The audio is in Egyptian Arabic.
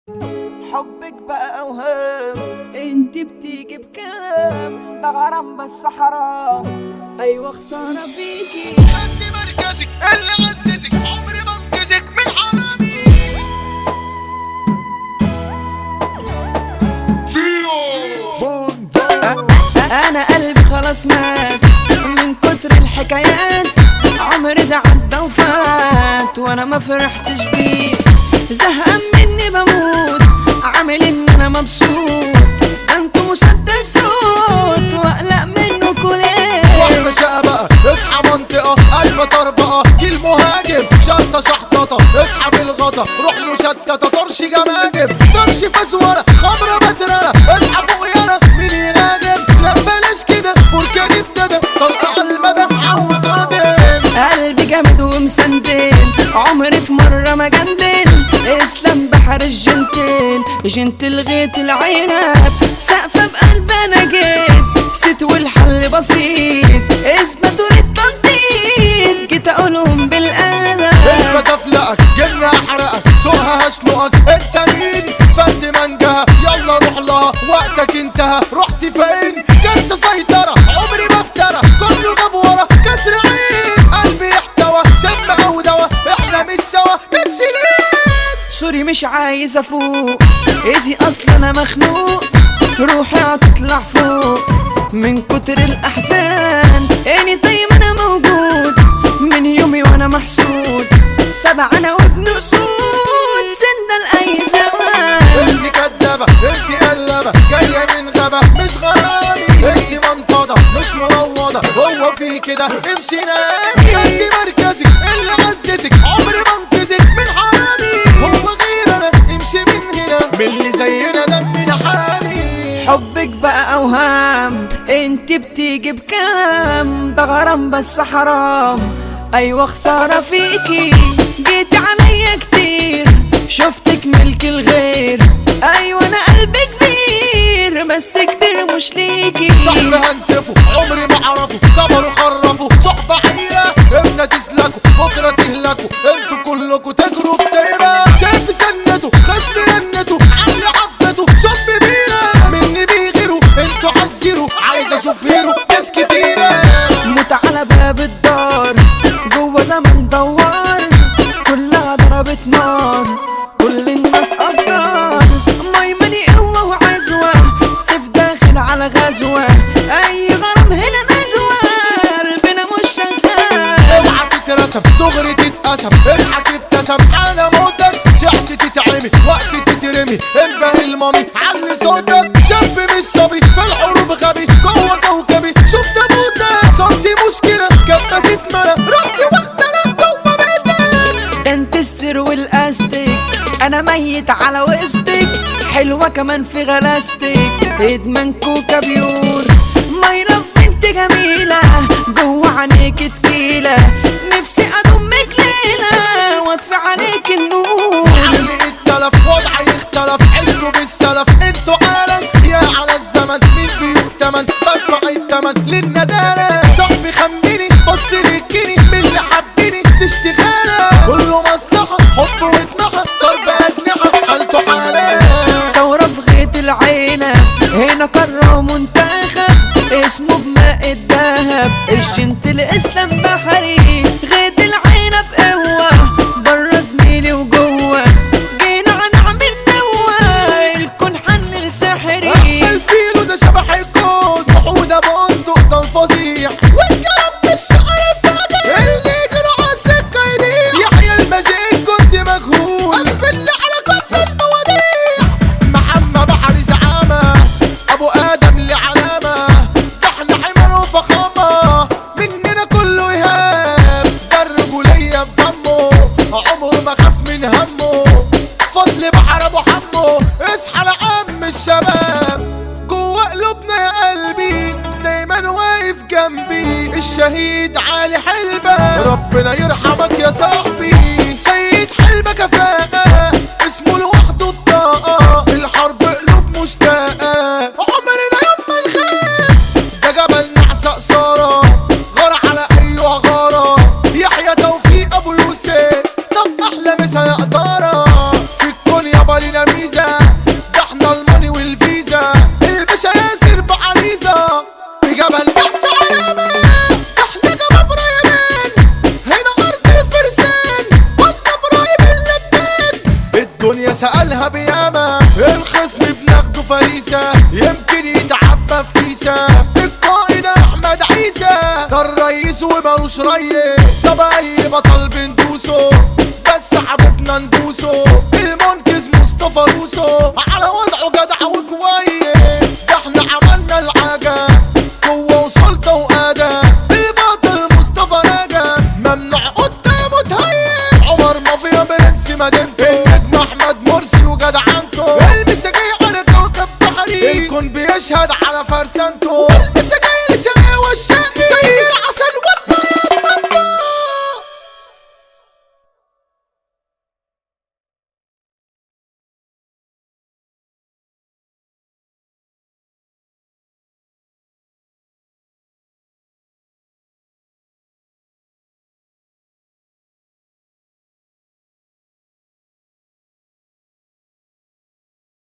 حبك بقى اوهام انت بتيجي بكلام ده غرام بس حرام ايوه خساره فيكي انت مركزك اللي غسسك عمري ما انقذك من حرامي انا قلبي خلاص مات من كتر الحكايات عمري ده عدى وفات وانا ما فرحتش بيه زهقان مني بموت عامل ان انا مبسوط ده انتوا مسدس صوت واقلق منكوا ليه واحنا شقة بقى اصحى منطقة قلب طربقة جيل مهاجم شنطة شحططة اصحى بالغطا روح مشتتة طرش جماجم طرش فزورة خمرة بترلة اصحى فوق يانا مين يغادر لا بلاش كده بركان ابتدى طلقة على المدى عود قادم قلبي جامد ومسندل عمري في مرة ما جندل اسلام بحر الجنتل جنتل غيت العنب سقفة بقلب انا جيت ست والحل بسيط اثبتوا للتنطيط جيت اقولهم بالادب اثبت افلقك جن احرقك سوقها هشنقك انت مين فد منجها يلا روح لها وقتك انتهى رحت فين كارثة سيطرة عمري ما افترى كله جاب ورا كسر عين قلبي احتوى سم او دوا احنا مش سوا من سنين سوري مش عايز افوق ايزي اصلا انا مخنوق روحي هتطلع فوق من كتر الاحزان اني طيب انا موجود من يومي وانا محسود سبع انا وابن اسود سندل اي زمان انت كدابة انت قلبة جاية من غابة مش غرامي انت منفضة مش مروضة هو في كده امشي نامي انت مركزك اللي غززك عمري ما انقذك من حرامي هو غير انا امشي من هنا من اللي زينا دمنا حامي حبك بقى اوهام انت بتيجي بكلام ده غرام بس حرام ايوه خساره فيكي جيت عليا كتير شفتك ملك الغير ايوه انا قلبي كبير بس كبير مش ليكي صاحبي هنسفه عمري ما اعرفه كبروا خرفوا صحبة عيرة امتى تسلكوا بكرة تهلكوا انتوا كلكوا تجروا بتيرة شايف سنته خشم رنته علي عبدته شوف بيرة مني بيغيروا انتوا عزيروا عايز اشوف هيرو ناس كتيرة موت على باب الدار جوه زمن دوار كلها ضربت نار كل الناس ابطال ميمني قوة وعزوة سيف داخل على غزوة اي غرام هنا نزوة قلبنا مش شغال اوعى تترسم دغري تتقسم اضحك ابتسم انا موتك ساعتي تتعمي وقت تترمي انبه المامي علي صوتك شاب مش صبي في الحروب غبي جوه كوكبي شفت ابوتك صوتي مشكلة كبست ملا ربي وقتنا جوه بيتك انت السر والاستيك انا ميت على وسطك حلوة كمان في غلاستك ادمان كوكا بيور ماي لاف انت جميلة جوه عينيك تقيلة نفسي اضمك ليلة واطفي عليك النور عقلي اتلف وضعي اختلف عشتوا بالسلف انتوا عالم يا على الزمن مين بيؤتمن بدفع التمن للندالة صاحبي خمني بص للجني من اللي حبني تشتغالة كله مصلحة حب واتنحى ضرب أجنحة حالته حالة ثورة في غيط العينة هنا قارة منتخب اسمه بماء الدهب الجنت الاسلام بحري غيط العينة بقوة برا زميلي وجوه جينا هنعمل نوة الكون حن سحري الفيلو ده شبح الكون وحودة بندق ده الفظيع والكلام مش عارف فاضي اللي يجروا على السكة يضيع يحيى المجيد كنت مجهول قفلني على كل المواضيع محمد بحر زعامة ابو ادم اللي علامة ده احنا حمر وفخامة مننا كله ايهاب ده الرجولية بدمه عمره ما خاف من همه فضل بحر ابو حمو اصحى لعم الشباب جوه قلوبنا يا قلبي دايما واقف جنبي الشهيد علي حلبة ربنا يرحمك يا صاحبي سيد حلبة كفاءة اسمه لوحده بطاقة الحرب قلوب مشتاقة عمرنا يوم ما نخاف ده جبل نعسى قصارى غار على ايوه غارة يحيى توفيق ابو يوسف طب احلى مسا يا قدارة في الكون يابا لينا ميزة ده احنا الماني والفيزا الباشا ياسر بعريزة بجبل بحث علامة احنا جبل ابراهيمين هنا ارض الفرسان قلنا ابراهيم اللبان الدنيا سألها بياما الخصم بناخده فريسة يمكن يتعبى في كيسة القائد احمد عيسى ده الرئيس ومالوش ريس طب اي بطل بندوسه بس حبيبنا ندوسه